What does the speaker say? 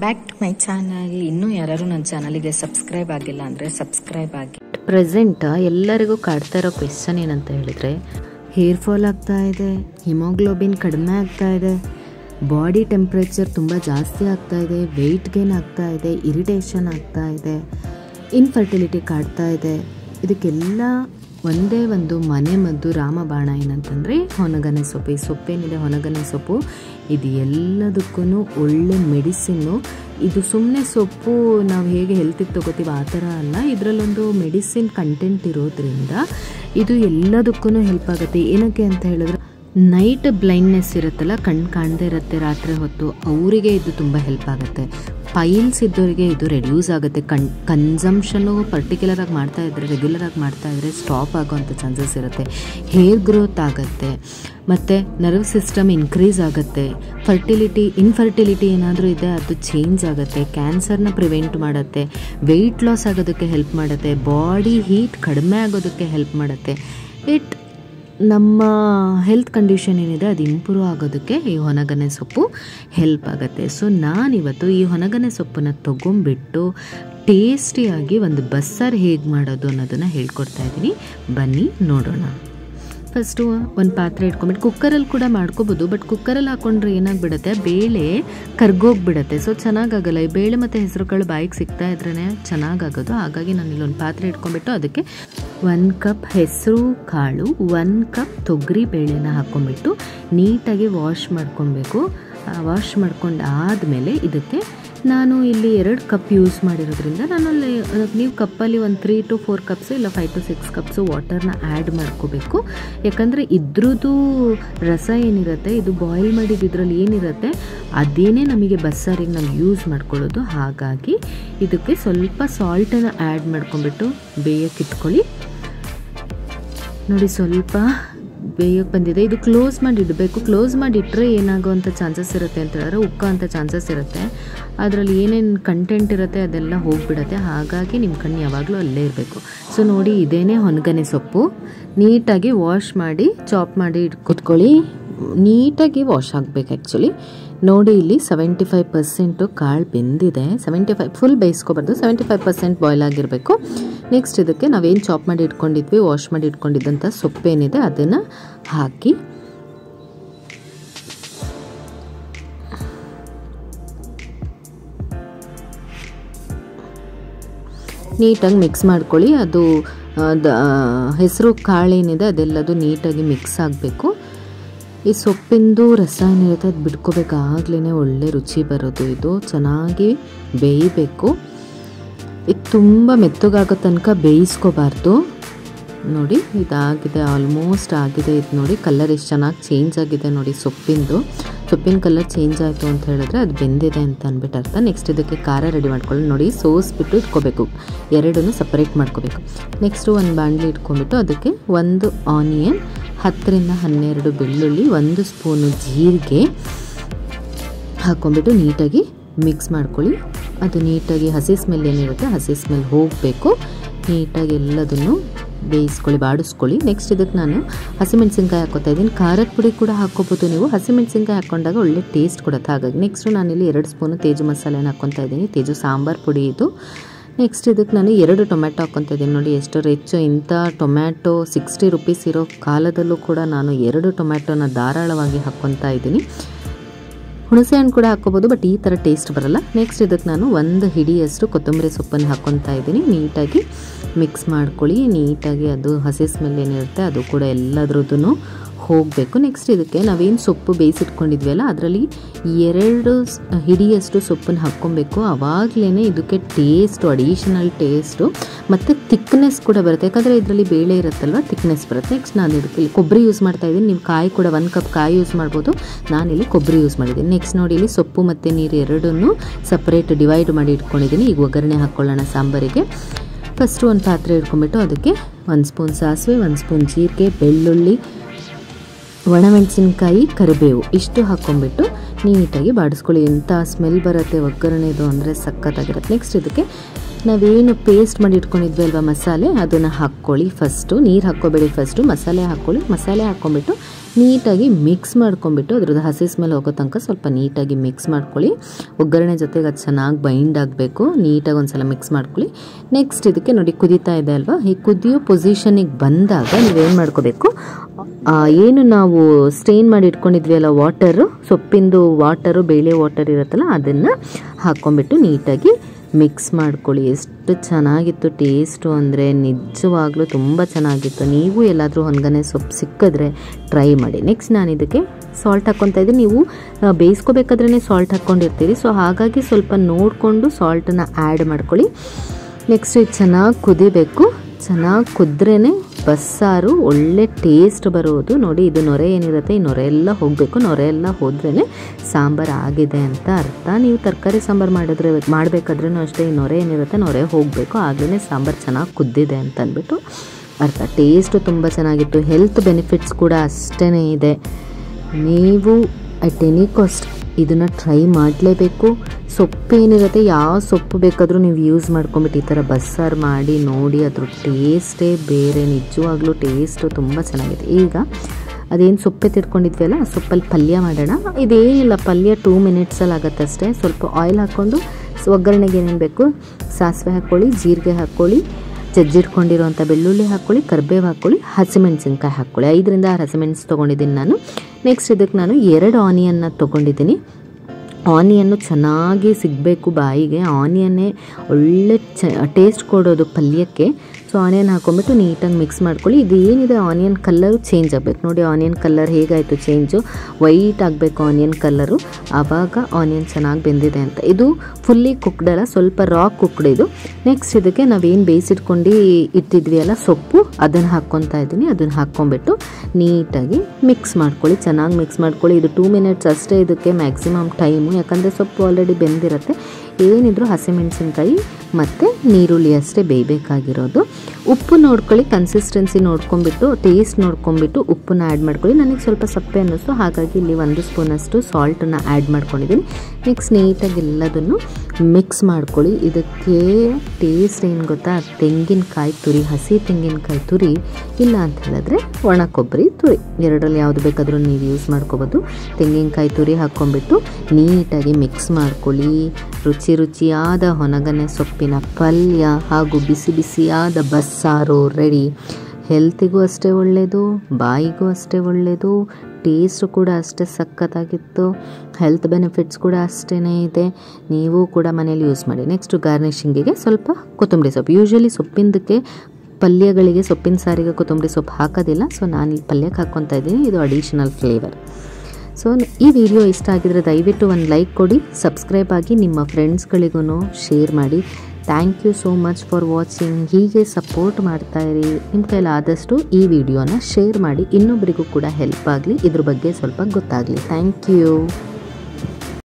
back to my channel ಇನ್ನೂ ಯಾರು ನನ್ನ ಚಾನಲಿಗೆ ಸಬ್ಸ್ಕ್ರೈಬ್ ಆಗಿಲ್ಲ ಅಂದರೆ ಸಬ್ಸ್ಕ್ರೈಬ್ ಆಗಿ ಪ್ರೆಸೆಂಟ್ ಎಲ್ಲರಿಗೂ ಕಾಡ್ತಾ ಇರೋ ಕ್ವೆಶನ್ ಏನಂತ ಹೇಳಿದ್ರೆ ಹೇರ್ ಫಾಲ್ ಆಗ್ತಾ ಇದೆ ಹಿಮೋಗ್ಲೋಬಿನ್ ಕಡಿಮೆ ಆಗ್ತಾ ಇದೆ ಬಾಡಿ ಟೆಂಪ್ರೇಚರ್ ತುಂಬ ಜಾಸ್ತಿ ಆಗ್ತಾ ಇದೆ ವೆಯ್ಟ್ ಗೇನ್ ಆಗ್ತಾ ಇದೆ ಇರಿಟೇಷನ್ ಆಗ್ತಾ ಇದೆ ಇನ್ಫರ್ಟಿಲಿಟಿ ಕಾಡ್ತಾ ಇದೆ ಇದಕ್ಕೆಲ್ಲ ಒಂದೇ ಒಂದು ಮನೆ ಮದ್ದು ರಾಮಬಾಣ ಏನಂತಂದರೆ ಹೊನಗನೆ ಸೊಪ್ಪು ಈ ಸೊಪ್ಪೇನಿದೆ ಹೊನಗನೆ ಸೊಪ್ಪು ಇದು ಎಲ್ಲದಕ್ಕೂ ಒಳ್ಳೆ ಮೆಡಿಸಿನ್ನು ಇದು ಸುಮ್ಮನೆ ಸೊಪ್ಪು ನಾವು ಹೇಗೆ ಹೆಲ್ತಿಗೆ ತಗೋತೀವಿ ಆ ಥರ ಅಲ್ಲ ಇದರಲ್ಲೊಂದು ಮೆಡಿಸಿನ್ ಕಂಟೆಂಟ್ ಇರೋದ್ರಿಂದ ಇದು ಎಲ್ಲದಕ್ಕೂ ಹೆಲ್ಪ್ ಆಗುತ್ತೆ ಏನಕ್ಕೆ ಅಂತ ಹೇಳಿದ್ರೆ ನೈಟ್ ಬ್ಲೈಂಡ್ನೆಸ್ ಇರುತ್ತಲ್ಲ ಕಣ್ಣು ಕಾಣದೇ ಇರುತ್ತೆ ರಾತ್ರಿ ಹೊತ್ತು ಅವರಿಗೆ ಇದು ತುಂಬ ಹೆಲ್ಪ್ ಆಗುತ್ತೆ ಪೈಲ್ಸ್ ಇದ್ದವರಿಗೆ ಇದು ರೆಡ್ಯೂಸ್ ಆಗುತ್ತೆ ಕಣ್ ಕನ್ಸಂಪ್ಷನ್ನು ಪರ್ಟಿಕ್ಯುಲರ್ ಆಗಿ ಮಾಡ್ತಾ ಇದ್ದರೆ ರೆಗ್ಯುಲರ್ ಆಗಿ ಮಾಡ್ತಾ ಇದ್ದರೆ ಸ್ಟಾಪ್ ಆಗೋವಂಥ ಚಾನ್ಸಸ್ ಇರುತ್ತೆ ಹೇರ್ ಗ್ರೋತ್ ಆಗುತ್ತೆ ಮತ್ತು ನರ್ವ್ ಸಿಸ್ಟಮ್ ಇನ್ಕ್ರೀಸ್ ಆಗುತ್ತೆ ಫರ್ಟಿಲಿಟಿ ಇನ್ಫರ್ಟಿಲಿಟಿ ಏನಾದರೂ ಇದೆ ಅದು ಚೇಂಜ್ ಆಗುತ್ತೆ ಕ್ಯಾನ್ಸರ್ನ ಪ್ರಿವೆಂಟ್ ಮಾಡುತ್ತೆ ವೆಯ್ಟ್ ಲಾಸ್ ಆಗೋದಕ್ಕೆ ಹೆಲ್ಪ್ ಮಾಡುತ್ತೆ ಬಾಡಿ ಹೀಟ್ ಕಡಿಮೆ ಆಗೋದಕ್ಕೆ ಹೆಲ್ಪ್ ಮಾಡುತ್ತೆ ಇಟ್ ನಮ್ಮ ಹೆಲ್ತ್ ಕಂಡೀಷನ್ ಏನಿದೆ ಅದು ಇಂಪ್ರೂವ್ ಆಗೋದಕ್ಕೆ ಈ ಹೊನಗನೆ ಸೊಪ್ಪು ಹೆಲ್ಪ್ ಆಗುತ್ತೆ ಸೊ ನಾನಿವತ್ತು ಈ ಹೊನಗನೆ ಸೊಪ್ಪನ್ನು ತೊಗೊಂಬಿಟ್ಟು ಟೇಸ್ಟಿಯಾಗಿ ಒಂದು ಬಸ್ಸಾರು ಹೇಗೆ ಮಾಡೋದು ಅನ್ನೋದನ್ನು ಹೇಳ್ಕೊಡ್ತಾ ಇದ್ದೀನಿ ಬನ್ನಿ ನೋಡೋಣ ಫಸ್ಟು ಒಂದು ಪಾತ್ರೆ ಇಟ್ಕೊಂಬಿಟ್ಟು ಕುಕ್ಕರಲ್ಲಿ ಕೂಡ ಮಾಡ್ಕೋಬೋದು ಬಟ್ ಕುಕ್ಕರಲ್ಲಿ ಹಾಕೊಂಡ್ರೆ ಏನಾಗ್ಬಿಡುತ್ತೆ ಬೇಳೆ ಕರ್ಗೋಗ್ಬಿಡುತ್ತೆ ಸೊ ಚೆನ್ನಾಗಾಗಲ್ಲ ಈ ಬೇಳೆ ಮತ್ತು ಹೆಸರು ಕಾಳು ಬಾಯಿಗೆ ಸಿಗ್ತಾ ಇದ್ರೇ ಚೆನ್ನಾಗಾಗೋದು ಹಾಗಾಗಿ ನಾನು ಇಲ್ಲೊಂದು ಪಾತ್ರೆ ಇಟ್ಕೊಂಡ್ಬಿಟ್ಟು ಅದಕ್ಕೆ ಒಂದು ಕಪ್ ಹೆಸರು ಕಾಳು ಒಂದು ಕಪ್ ತೊಗರಿ ಬೇಳೆನ ಹಾಕ್ಕೊಂಬಿಟ್ಟು ನೀಟಾಗಿ ವಾಶ್ ಮಾಡ್ಕೊಬೇಕು ವಾಶ್ ಮಾಡ್ಕೊಂಡು ಆದಮೇಲೆ ಇದಕ್ಕೆ ನಾನು ಇಲ್ಲಿ ಎರಡು ಕಪ್ ಯೂಸ್ ಮಾಡಿರೋದ್ರಿಂದ ನಾನು ಅಲ್ಲಿ ನೀವು ಕಪ್ಪಲ್ಲಿ ಒಂದು ತ್ರೀ ಟು ಫೋರ್ ಕಪ್ಸು ಇಲ್ಲ ಫೈವ್ ಟು ಸಿಕ್ಸ್ ಕಪ್ಸು ವಾಟರ್ನ ಆ್ಯಡ್ ಮಾಡ್ಕೋಬೇಕು ಯಾಕಂದರೆ ಇದ್ರದ್ದು ರಸ ಏನಿರುತ್ತೆ ಇದು ಬಾಯ್ಲ್ ಮಾಡಿದ ಇದರಲ್ಲಿ ಏನಿರುತ್ತೆ ಅದೇನೇ ನಮಗೆ ಬಸ್ಸಾರಿಗೆ ನಾವು ಯೂಸ್ ಮಾಡ್ಕೊಳ್ಳೋದು ಹಾಗಾಗಿ ಇದಕ್ಕೆ ಸ್ವಲ್ಪ ಸಾಲ್ಟನ್ನು ಆ್ಯಡ್ ಮಾಡ್ಕೊಂಬಿಟ್ಟು ಬೇಯಕ್ಕೆ ಇಟ್ಕೊಳ್ಳಿ ನೋಡಿ ಸ್ವಲ್ಪ ಬೇಯಕ್ಕೆ ಬಂದಿದೆ ಇದು ಕ್ಲೋಸ್ ಮಾಡಿ ಇಡಬೇಕು ಕ್ಲೋಸ್ ಮಾಡಿ ಇಟ್ಟರೆ ಏನಾಗುವಂಥ ಚಾನ್ಸಸ್ ಇರುತ್ತೆ ಅಂತ ಹೇಳಿದ್ರೆ ಉಕ್ಕ ಅಂತ ಚಾನ್ಸಸ್ ಇರುತ್ತೆ ಅದರಲ್ಲಿ ಏನೇನು ಕಂಟೆಂಟ್ ಇರುತ್ತೆ ಅದೆಲ್ಲ ಹೋಗಿಬಿಡುತ್ತೆ ಹಾಗಾಗಿ ನಿಮ್ಮ ಕಣ್ಣು ಯಾವಾಗಲೂ ಅಲ್ಲೇ ಇರಬೇಕು ಸೊ ನೋಡಿ ಇದೇನೇ ಹೊನಗನೆ ಸೊಪ್ಪು ನೀಟಾಗಿ ವಾಶ್ ಮಾಡಿ ಚಾಪ್ ಮಾಡಿ ಕುತ್ಕೊಳ್ಳಿ ನೀಟಾಗಿ ವಾಶ್ ಆಗಬೇಕು ಆ್ಯಕ್ಚುಲಿ ನೋಡಿ ಇಲ್ಲಿ ಸೆವೆಂಟಿ ಫೈವ್ ಪರ್ಸೆಂಟು ಕಾಳು ಬೆಂದಿದೆ ಸೆವೆಂಟಿ ಫೈವ್ ಫುಲ್ ಬೇಯಿಸ್ಕೊಬಾರ್ದು ಸೆವೆಂಟಿ ಫೈವ್ ಪರ್ಸೆಂಟ್ ಬಾಯ್ಲ್ ಆಗಿರಬೇಕು ನೆಕ್ಸ್ಟ್ ಇದಕ್ಕೆ ನಾವೇನು ಚಾಪ್ ಮಾಡಿ ಇಟ್ಕೊಂಡಿದ್ವಿ ವಾಶ್ ಮಾಡಿ ಇಟ್ಕೊಂಡಿದ್ದಂಥ ಸೊಪ್ಪೇನಿದೆ ಅದನ್ನು ಹಾಕಿ ನೀಟಾಗಿ ಮಿಕ್ಸ್ ಮಾಡ್ಕೊಳ್ಳಿ ಅದು ಹೆಸರು ಕಾಳೇನಿದೆ ಅದೆಲ್ಲದು ನೀಟಾಗಿ ಮಿಕ್ಸ್ ಆಗಬೇಕು ಈ ಸೊಪ್ಪಿಂದು ರಸ ಏನಿರುತ್ತೆ ಅದು ಬಿಡ್ಕೋಬೇಕಾಗ್ಲೇ ಒಳ್ಳೆ ರುಚಿ ಬರೋದು ಇದು ಚೆನ್ನಾಗಿ ಬೇಯಬೇಕು ಇದು ತುಂಬ ಮೆತ್ತಗಾಗೋ ತನಕ ಬೇಯಿಸ್ಕೋಬಾರ್ದು ನೋಡಿ ಇದಾಗಿದೆ ಆಲ್ಮೋಸ್ಟ್ ಆಗಿದೆ ಇದು ನೋಡಿ ಕಲರ್ ಎಷ್ಟು ಚೆನ್ನಾಗಿ ಚೇಂಜ್ ಆಗಿದೆ ನೋಡಿ ಸೊಪ್ಪಿಂದು ಸೊಪ್ಪಿನ ಕಲರ್ ಚೇಂಜ್ ಆಯಿತು ಅಂತ ಹೇಳಿದ್ರೆ ಅದು ಬೆಂದಿದೆ ಅಂತ ಅಂದ್ಬಿಟ್ಟು ಅರ್ಥ ನೆಕ್ಸ್ಟ್ ಇದಕ್ಕೆ ಖಾರ ರೆಡಿ ಮಾಡ್ಕೊಳ್ಳಿ ನೋಡಿ ಸೋಸ್ಬಿಟ್ಟು ಇಟ್ಕೋಬೇಕು ಎರಡನ್ನೂ ಸಪ್ರೇಟ್ ಮಾಡ್ಕೋಬೇಕು ನೆಕ್ಸ್ಟು ಒಂದು ಬಾಣಲಿ ಇಟ್ಕೊಂಡ್ಬಿಟ್ಟು ಅದಕ್ಕೆ ಒಂದು ಆನಿಯನ್ ಹತ್ತರಿಂದ ಹನ್ನೆರಡು ಬೆಳ್ಳುಳ್ಳಿ ಒಂದು ಸ್ಪೂನು ಜೀರಿಗೆ ಹಾಕ್ಕೊಂಬಿಟ್ಟು ನೀಟಾಗಿ ಮಿಕ್ಸ್ ಮಾಡ್ಕೊಳ್ಳಿ ಅದು ನೀಟಾಗಿ ಹಸಿ ಸ್ಮೆಲ್ ಏನಿರುತ್ತೆ ಹಸಿ ಸ್ಮೆಲ್ ಹೋಗಬೇಕು ನೀಟಾಗಿ ಎಲ್ಲದನ್ನು ಬೇಯಿಸ್ಕೊಳ್ಳಿ ಬಾಡಿಸ್ಕೊಳ್ಳಿ ನೆಕ್ಸ್ಟ್ ಇದಕ್ಕೆ ನಾನು ಹಸಿಮೆಣ್ಸಿನ್ಕಾಯಿ ಹಾಕೋತಾ ಇದ್ದೀನಿ ಖಾರದ ಪುಡಿ ಕೂಡ ಹಾಕ್ಕೋಬೋದು ನೀವು ಹಸಿಮೆಣ್ಸಿನ್ಕಾಯಿ ಹಾಕ್ಕೊಂಡಾಗ ಒಳ್ಳೆ ಟೇಸ್ಟ್ ಕೊಡುತ್ತೆ ಹಾಗಾಗಿ ನೆಕ್ಸ್ಟು ನಾನಿಲ್ಲಿ ಎರಡು ಸ್ಪೂನು ತೇಜು ಮಸಾಲೆನ ಹಾಕ್ಕೊತಾ ಇದ್ದೀನಿ ತೇಜು ಸಾಂಬಾರು ಪುಡಿ ಇದು ನೆಕ್ಸ್ಟ್ ಇದಕ್ಕೆ ನಾನು ಎರಡು ಟೊಮೆಟೊ ಹಾಕ್ಕೊತಾ ಇದ್ದೀನಿ ನೋಡಿ ಎಷ್ಟು ರಿಚ್ ಇಂಥ ಟೊಮ್ಯಾಟೊ ಸಿಕ್ಸ್ಟಿ ರುಪೀಸ್ ಇರೋ ಕಾಲದಲ್ಲೂ ಕೂಡ ನಾನು ಎರಡು ಟೊಮ್ಯಾಟೊನ ಧಾರಾಳವಾಗಿ ಹಾಕ್ಕೊತಾ ಇದ್ದೀನಿ ಹುಣಸೆ ಹಣ್ಣು ಕೂಡ ಹಾಕ್ಕೋಬೋದು ಬಟ್ ಈ ಥರ ಟೇಸ್ಟ್ ಬರಲ್ಲ ನೆಕ್ಸ್ಟ್ ಇದಕ್ಕೆ ನಾನು ಒಂದು ಹಿಡಿಯಷ್ಟು ಕೊತ್ತಂಬರಿ ಸೊಪ್ಪನ್ನು ಹಾಕ್ಕೊತಾ ಇದ್ದೀನಿ ನೀಟಾಗಿ ಮಿಕ್ಸ್ ಮಾಡ್ಕೊಳ್ಳಿ ನೀಟಾಗಿ ಅದು ಹಸಿ ಸ್ಮೆಲ್ ಏನಿರುತ್ತೆ ಅದು ಕೂಡ ಎಲ್ಲದ್ರದ್ದು ಹೋಗಬೇಕು ನೆಕ್ಸ್ಟ್ ಇದಕ್ಕೆ ನಾವೇನು ಸೊಪ್ಪು ಬೇಯಿಸಿಟ್ಕೊಂಡಿದ್ವಲ್ಲ ಅದರಲ್ಲಿ ಎರಡು ಹಿಡಿಯಷ್ಟು ಸೊಪ್ಪನ್ನು ಹಾಕ್ಕೊಬೇಕು ಆವಾಗಲೇ ಇದಕ್ಕೆ ಟೇಸ್ಟು ಅಡಿಷನಲ್ ಟೇಸ್ಟು ಮತ್ತು ತಿಕ್ನೆಸ್ ಕೂಡ ಬರುತ್ತೆ ಯಾಕಂದರೆ ಇದರಲ್ಲಿ ಬೇಳೆ ಇರುತ್ತಲ್ವ ತಿಕ್ನೆಸ್ ಬರುತ್ತೆ ನೆಕ್ಸ್ಟ್ ನಾನು ಇದಕ್ಕೆ ಇಲ್ಲಿ ಕೊಬ್ಬರಿ ಯೂಸ್ ಮಾಡ್ತಾ ಇದ್ದೀನಿ ನೀವು ಕಾಯಿ ಕೂಡ ಒಂದು ಕಪ್ ಕಾಯಿ ಯೂಸ್ ಮಾಡ್ಬೋದು ನಾನಿಲ್ಲಿ ಕೊಬ್ಬರಿ ಯೂಸ್ ಮಾಡಿದ್ದೀನಿ ನೆಕ್ಸ್ಟ್ ನೋಡಿ ಇಲ್ಲಿ ಸೊಪ್ಪು ಮತ್ತು ನೀರು ಎರಡನ್ನೂ ಸಪ್ರೇಟ್ ಡಿವೈಡ್ ಮಾಡಿ ಇಟ್ಕೊಂಡಿದ್ದೀನಿ ಈಗ ಒಗ್ಗರಣೆ ಹಾಕ್ಕೊಳ್ಳೋಣ ಸಾಂಬಾರಿಗೆ ಫಸ್ಟು ಒಂದು ಪಾತ್ರೆ ಇಟ್ಕೊಂಡ್ಬಿಟ್ಟು ಅದಕ್ಕೆ ಒಂದು ಸ್ಪೂನ್ ಸಾಸಿವೆ ಒಂದು ಸ್ಪೂನ್ ಜೀರಿಗೆ ಬೆಳ್ಳುಳ್ಳಿ ಒಣಮೆಣಸಿನ್ಕಾಯಿ ಕರಿಬೇವು ಇಷ್ಟು ಹಾಕ್ಕೊಂಡ್ಬಿಟ್ಟು ನೀಟಾಗಿ ಬಾಡಿಸ್ಕೊಳ್ಳಿ ಎಂಥ ಸ್ಮೆಲ್ ಬರುತ್ತೆ ಒಗ್ಗರಣೆದು ಅಂದರೆ ಸಖತ್ತಾಗಿರುತ್ತೆ ನೆಕ್ಸ್ಟ್ ಇದಕ್ಕೆ ನಾವೇನು ಪೇಸ್ಟ್ ಮಾಡಿ ಇಟ್ಕೊಂಡಿದ್ವಿ ಅಲ್ವಾ ಮಸಾಲೆ ಅದನ್ನು ಹಾಕ್ಕೊಳ್ಳಿ ಫಸ್ಟು ನೀರು ಹಾಕ್ಕೋಬೇಡಿ ಫಸ್ಟು ಮಸಾಲೆ ಹಾಕ್ಕೊಳ್ಳಿ ಮಸಾಲೆ ಹಾಕ್ಕೊಂಬಿಟ್ಟು ನೀಟಾಗಿ ಮಿಕ್ಸ್ ಮಾಡ್ಕೊಂಬಿಟ್ಟು ಅದ್ರದ್ದು ಹಸಿ ಸ್ಮೆಲ್ ಹೋಗೋ ತನಕ ಸ್ವಲ್ಪ ನೀಟಾಗಿ ಮಿಕ್ಸ್ ಮಾಡ್ಕೊಳ್ಳಿ ಒಗ್ಗರಣೆ ಜೊತೆಗೆ ಅದು ಚೆನ್ನಾಗಿ ಬೈಂಡ್ ಆಗಬೇಕು ನೀಟಾಗಿ ಒಂದ್ಸಲ ಮಿಕ್ಸ್ ಮಾಡ್ಕೊಳ್ಳಿ ನೆಕ್ಸ್ಟ್ ಇದಕ್ಕೆ ನೋಡಿ ಕುದೀತಾ ಇದೆ ಅಲ್ವಾ ಈ ಕುದಿಯೋ ಪೊಸಿಷನಿಗೆ ಬಂದಾಗ ನೀವೇನು ಮಾಡ್ಕೋಬೇಕು ಆ, ಏನು ನಾವು ಸ್ಟೇನ್ ಮಾಡಿ ಇಟ್ಕೊಂಡಿದ್ವಿ ಅಲ್ಲ ವಾಟರು ಸೊಪ್ಪಿಂದು ವಾಟರು ಬೇಳೆ ವಾಟರ್ ಇರುತ್ತಲ್ಲ ಅದನ್ನು ಹಾಕ್ಕೊಂಬಿಟ್ಟು ನೀಟಾಗಿ ಮಿಕ್ಸ್ ಮಾಡ್ಕೊಳ್ಳಿ ಎಷ್ಟು ಚೆನ್ನಾಗಿತ್ತು ಟೇಸ್ಟು ಅಂದರೆ ನಿಜವಾಗ್ಲೂ ತುಂಬ ಚೆನ್ನಾಗಿತ್ತು ನೀವು ಎಲ್ಲಾದರೂ ಹೊಂಗನೆ ಸೊಪ್ಪು ಸಿಕ್ಕಿದ್ರೆ ಟ್ರೈ ಮಾಡಿ ನೆಕ್ಸ್ಟ್ ನಾನು ಇದಕ್ಕೆ ಸಾಲ್ಟ್ ಹಾಕ್ಕೊತಾ ಇದ್ದೀನಿ ನೀವು ಆ, ಬೇಯಿಸ್ಕೋಬೇಕಾದ್ರೇ ಸಾಲ್ಟ್ ಹಾಕ್ಕೊಂಡಿರ್ತೀರಿ ಸೊ ಹಾಗಾಗಿ ಸ್ವಲ್ಪ ನೋಡಿಕೊಂಡು ಸಾಲ್ಟನ್ನು ಆ್ಯಡ್ ಮಾಡ್ಕೊಳ್ಳಿ ನೆಕ್ಸ್ಟ್ ಇದು ಚೆನ್ನಾಗಿ ಕುದಿಬೇಕು ಚೆನ್ನಾಗಿ ಕುದ್ರೇ ಬಸ್ಸಾರು ಒಳ್ಳೆ ಟೇಸ್ಟ್ ಬರೋದು ನೋಡಿ ಇದು ನೊರೆ ಏನಿರುತ್ತೆ ಈ ನೊರೆ ಎಲ್ಲ ಹೋಗಬೇಕು ನೊರೆ ಎಲ್ಲ ಹೋದ್ರೇ ಸಾಂಬಾರು ಆಗಿದೆ ಅಂತ ಅರ್ಥ ನೀವು ತರಕಾರಿ ಸಾಂಬಾರು ಮಾಡಿದ್ರೆ ಮಾಡಬೇಕಾದ್ರೂ ಅಷ್ಟೇ ಈ ನೊರೆ ಏನಿರುತ್ತೆ ನೊರೆ ಹೋಗಬೇಕು ಆಗಲೇ ಸಾಂಬಾರು ಚೆನ್ನಾಗಿ ಕುದ್ದಿದೆ ಅಂತ ಅಂದ್ಬಿಟ್ಟು ಅರ್ಥ ಟೇಸ್ಟು ತುಂಬ ಚೆನ್ನಾಗಿತ್ತು ಹೆಲ್ತ್ ಬೆನಿಫಿಟ್ಸ್ ಕೂಡ ಅಷ್ಟೇ ಇದೆ ನೀವು ಅಟ್ ಎನಿ ಕಾಸ್ಟ್ ಇದನ್ನು ಟ್ರೈ ಮಾಡಲೇಬೇಕು ಸೊಪ್ಪು ಏನಿರುತ್ತೆ ಯಾವ ಸೊಪ್ಪು ಬೇಕಾದರೂ ನೀವು ಯೂಸ್ ಮಾಡ್ಕೊಂಬಿಟ್ಟು ಈ ಥರ ಬಸ್ಸಾರು ಮಾಡಿ ನೋಡಿ ಅದ್ರ ಟೇಸ್ಟೇ ಬೇರೆ ನಿಜವಾಗ್ಲೂ ಟೇಸ್ಟು ತುಂಬ ಚೆನ್ನಾಗಿದೆ ಈಗ ಅದೇನು ಸೊಪ್ಪೆ ತಿರ್ಕೊಂಡಿದ್ವಿ ಆ ಸೊಪ್ಪಲ್ಲಿ ಪಲ್ಯ ಮಾಡೋಣ ಇದೇನಿಲ್ಲ ಪಲ್ಯ ಟೂ ಮಿನಿಟ್ಸಲ್ಲಿ ಆಗುತ್ತೆ ಅಷ್ಟೇ ಸ್ವಲ್ಪ ಆಯಿಲ್ ಹಾಕ್ಕೊಂಡು ಸ್- ಒಗ್ಗರಣೆಗೆ ಏನೇನು ಬೇಕು ಸಾಸಿವೆ ಹಾಕ್ಕೊಳ್ಳಿ ಜೀರಿಗೆ ಹಾಕ್ಕೊಳ್ಳಿ ಜಜ್ಜಿಟ್ಕೊಂಡಿರೋಂಥ ಬೆಳ್ಳುಳ್ಳಿ ಹಾಕ್ಕೊಳ್ಳಿ ಕರಿಬೇವು ಹಾಕ್ಕೊಳ್ಳಿ ಹಸಿಮೆಣ್ಸಿನ್ಕಾಯಿ ಹಾಕ್ಕೊಳ್ಳಿ ಐದರಿಂದ ಆರು ಹಸಿಮೆಣ್ಸು ತೊಗೊಂಡಿದ್ದೀನಿ ನಾನು ನೆಕ್ಸ್ಟ್ ಇದಕ್ಕೆ ನಾನು ಎರಡು ಆನಿಯನ್ನ ತೊಗೊಂಡಿದ್ದೀನಿ ಆನಿಯನ್ನು ಚೆನ್ನಾಗಿ ಸಿಗಬೇಕು ಬಾಯಿಗೆ ಆನಿಯನ್ನೇ ಒಳ್ಳೆ ಚ ಟೇಸ್ಟ್ ಕೊಡೋದು ಪಲ್ಯಕ್ಕೆ ಸೊ ಆನಿಯನ್ ಹಾಕೊಂಬಿಟ್ಟು ನೀಟಾಗಿ ಮಿಕ್ಸ್ ಮಾಡ್ಕೊಳ್ಳಿ ಇದು ಏನಿದೆ ಆನಿಯನ್ ಕಲ್ಲರು ಚೇಂಜ್ ಆಗಬೇಕು ನೋಡಿ ಆನಿಯನ್ ಕಲರ್ ಹೇಗಾಯಿತು ಚೇಂಜು ವೈಟ್ ಆಗಬೇಕು ಆನಿಯನ್ ಕಲ್ಲರು ಆವಾಗ ಆನಿಯನ್ ಚೆನ್ನಾಗಿ ಬೆಂದಿದೆ ಅಂತ ಇದು ಫುಲ್ಲಿ ಕುಕ್ಡ್ ಅಲ್ಲ ಸ್ವಲ್ಪ ರಾ ಕುಕ್ಡ್ ಇದು ನೆಕ್ಸ್ಟ್ ಇದಕ್ಕೆ ನಾವೇನು ಬೇಯಿಸಿಟ್ಕೊಂಡು ಇಟ್ಟಿದ್ವಿ ಅಲ್ಲ ಸೊಪ್ಪು ಅದನ್ನು ಹಾಕ್ಕೊತಾ ಇದ್ದೀನಿ ಅದನ್ನು ಹಾಕ್ಕೊಂಬಿಟ್ಟು ನೀಟಾಗಿ ಮಿಕ್ಸ್ ಮಾಡ್ಕೊಳ್ಳಿ ಚೆನ್ನಾಗಿ ಮಿಕ್ಸ್ ಮಾಡ್ಕೊಳ್ಳಿ ಇದು ಟೂ ಮಿನಿಟ್ಸ್ ಅಷ್ಟೇ ಇದಕ್ಕೆ ಮ್ಯಾಕ್ಸಿಮಮ್ ಟೈಮು ಯಾಕಂದರೆ ಸೊಪ್ಪು ಆಲ್ರೆಡಿ ಬೆಂದಿರುತ್ತೆ ಏನಿದ್ರು ಹಸಿಮೆಣಸಿನ್ಕಾಯಿ ಮತ್ತು ನೀರುಳ್ಳಿ ಅಷ್ಟೇ ಬೇಯಬೇಕಾಗಿರೋದು ಉಪ್ಪು ನೋಡ್ಕೊಳ್ಳಿ ಕನ್ಸಿಸ್ಟೆನ್ಸಿ ನೋಡ್ಕೊಂಬಿಟ್ಟು ಟೇಸ್ಟ್ ನೋಡ್ಕೊಂಬಿಟ್ಟು ಉಪ್ಪನ್ನ ಆ್ಯಡ್ ಮಾಡ್ಕೊಳ್ಳಿ ನನಗೆ ಸ್ವಲ್ಪ ಸಪ್ಪೆ ಅನ್ನಿಸ್ತು ಹಾಗಾಗಿ ಇಲ್ಲಿ ಒಂದು ಸ್ಪೂನಷ್ಟು ಸಾಲ್ಟನ್ನು ಆ್ಯಡ್ ಮಾಡ್ಕೊಂಡಿದ್ದೀನಿ ನೆಕ್ಸ್ಟ್ ನೀಟಾಗಿ ಎಲ್ಲದನ್ನು ಮಿಕ್ಸ್ ಮಾಡ್ಕೊಳ್ಳಿ ಇದಕ್ಕೆ ಟೇಸ್ಟ್ ಏನು ಗೊತ್ತಾ ತೆಂಗಿನಕಾಯಿ ತುರಿ ಹಸಿ ತೆಂಗಿನಕಾಯಿ ತುರಿ ಇಲ್ಲ ಅಂತ ಹೇಳಿದ್ರೆ ಒಣ ಕೊಬ್ಬರಿ ತುರಿ ಎರಡರಲ್ಲಿ ಯಾವುದು ಬೇಕಾದರೂ ನೀವು ಯೂಸ್ ಮಾಡ್ಕೋಬೋದು ತೆಂಗಿನಕಾಯಿ ತುರಿ ಹಾಕ್ಕೊಂಬಿಟ್ಟು ನೀಟಾಗಿ ಮಿಕ್ಸ್ ಮಾಡ್ಕೊಳ್ಳಿ ರುಚಿ ರುಚಿಯಾದ ಹೊನಗನೆ ಸೊಪ್ಪಿನ ಪಲ್ಯ ಹಾಗೂ ಬಿಸಿ ಬಿಸಿಯಾದ ಬಸ್ಸಾರು ರೆಡಿ ಹೆಲ್ತಿಗೂ ಅಷ್ಟೇ ಒಳ್ಳೆಯದು ಬಾಯಿಗೂ ಅಷ್ಟೇ ಒಳ್ಳೆಯದು ಟೇಸ್ಟು ಕೂಡ ಅಷ್ಟೇ ಸಖತ್ತಾಗಿತ್ತು ಹೆಲ್ತ್ ಬೆನಿಫಿಟ್ಸ್ ಕೂಡ ಅಷ್ಟೇ ಇದೆ ನೀವು ಕೂಡ ಮನೇಲಿ ಯೂಸ್ ಮಾಡಿ ನೆಕ್ಸ್ಟು ಗಾರ್ನಿಷಿಂಗಿಗೆ ಸ್ವಲ್ಪ ಕೊತ್ತಂಬರಿ ಸೊಪ್ಪು ಯೂಶ್ವಲಿ ಸೊಪ್ಪಿಂದಕ್ಕೆ ಪಲ್ಯಗಳಿಗೆ ಸೊಪ್ಪಿನ ಸಾರಿಗೆ ಕೊತ್ತಂಬರಿ ಸೊಪ್ಪು ಹಾಕೋದಿಲ್ಲ ಸೊ ನಾನು ಈ ಪಲ್ಯಕ್ಕೆ ಹಾಕ್ಕೊತಾ ಇದ್ದೀನಿ ಇದು ಅಡಿಷನಲ್ ಫ್ಲೇವರ್ ಸೊ ಈ ವಿಡಿಯೋ ಇಷ್ಟ ಆಗಿದ್ರೆ ದಯವಿಟ್ಟು ಒಂದು ಲೈಕ್ ಕೊಡಿ ಸಬ್ಸ್ಕ್ರೈಬ್ ಆಗಿ ನಿಮ್ಮ ಫ್ರೆಂಡ್ಸ್ಗಳಿಗೂ ಶೇರ್ ಮಾಡಿ thank you so much for watching ಹೀಗೆ ಸಪೋರ್ಟ್ ಮಾಡ್ತಾ ಇರಿ ನಿಮ್ಮ ಕೈಲಾದಷ್ಟು ಈ ವಿಡಿಯೋನ ಶೇರ್ ಮಾಡಿ ಇನ್ನೊಬ್ಬರಿಗೂ ಕೂಡ ಹೆಲ್ಪ್ ಆಗಲಿ ಇದ್ರ ಬಗ್ಗೆ ಸ್ವಲ್ಪ ಗೊತ್ತಾಗಲಿ ಥ್ಯಾಂಕ್ ಯು